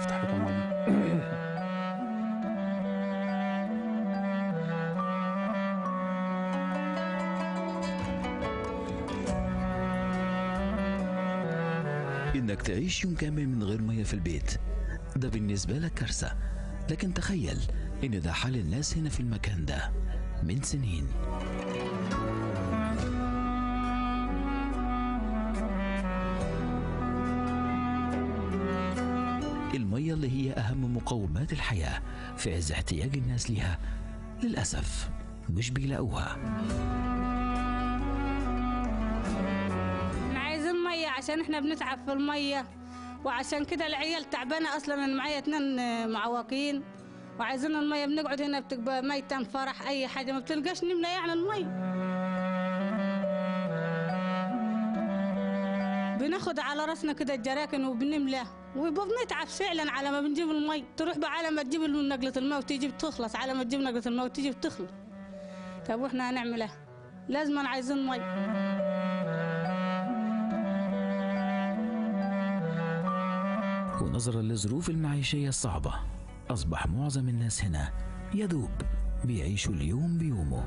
افتح لكم الميه إنك تعيش يوم كامل من غير مية في البيت ده بالنسبة لك كارثة لكن تخيل إن ده حال الناس هنا في المكان ده من سنين المية اللي هي أهم مقومات الحياة في عز احتياج الناس ليها للأسف مش بيلاقوها احنا عايزين ميه عشان احنا بنتعب في الميه وعشان كده العيال تعبانه اصلا انا معايا اتنين آه، معوقين وعايزين الميه بنقعد هنا بتبقى ميتة فرح اي حاجه ما بتلقاش نملى يعني الميه بناخد على راسنا كده الجراكن وبنملى وبنتعب فعلا على ما بنجيب المي تروح بقى على ما تجيب نقلة الماء وتيجي بتخلص على ما تجيب نقلة الماء وتيجي بتخلص طب واحنا هنعمل ايه لازم عايزين مي ونظرا للظروف المعيشية الصعبة أصبح معظم الناس هنا يدوب بيعيشوا اليوم بيومه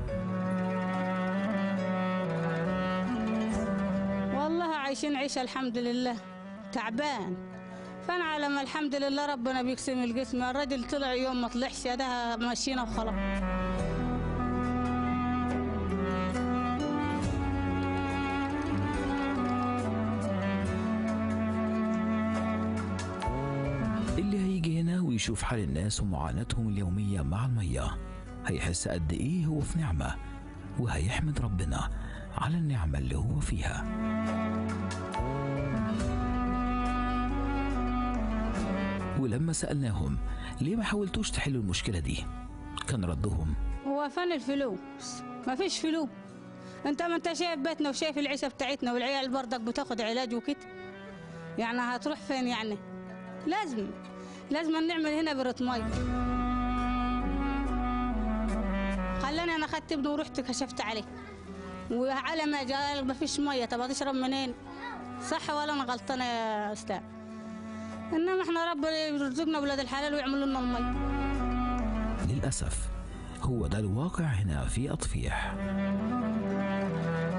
والله عايشين عيشة الحمد لله تعبان فانا على ما الحمد لله ربنا بيقسم القسم الراجل طلع يوم ما طلعش ده ماشينا وخلاص اللي هيجي هنا ويشوف حال الناس ومعاناتهم اليومية مع المية هيحس قد إيه هو في نعمة وهيحمد ربنا على النعمة اللي هو فيها ولما سألناهم ليه ما حاولتوش تحلوا المشكلة دي كان ردهم هو فين الفلوس ما فيش فلوس انت ما انت شايف بيتنا وشايف العيشة بتاعتنا والعيال برضك بتاخد علاج وكده يعني هتروح فين يعني لازم لازم نعمل هنا برة مي خلاني انا اخدت ابني ورحت كشفت عليه وعلى ما جاء ما فيش ميه طب هتشرب منين صح ولا انا غلطانه يا استاذ انما احنا ربنا يرزقنا اولاد الحلال ويعملوا لنا المي للأسف هو ده الواقع هنا في أطفيح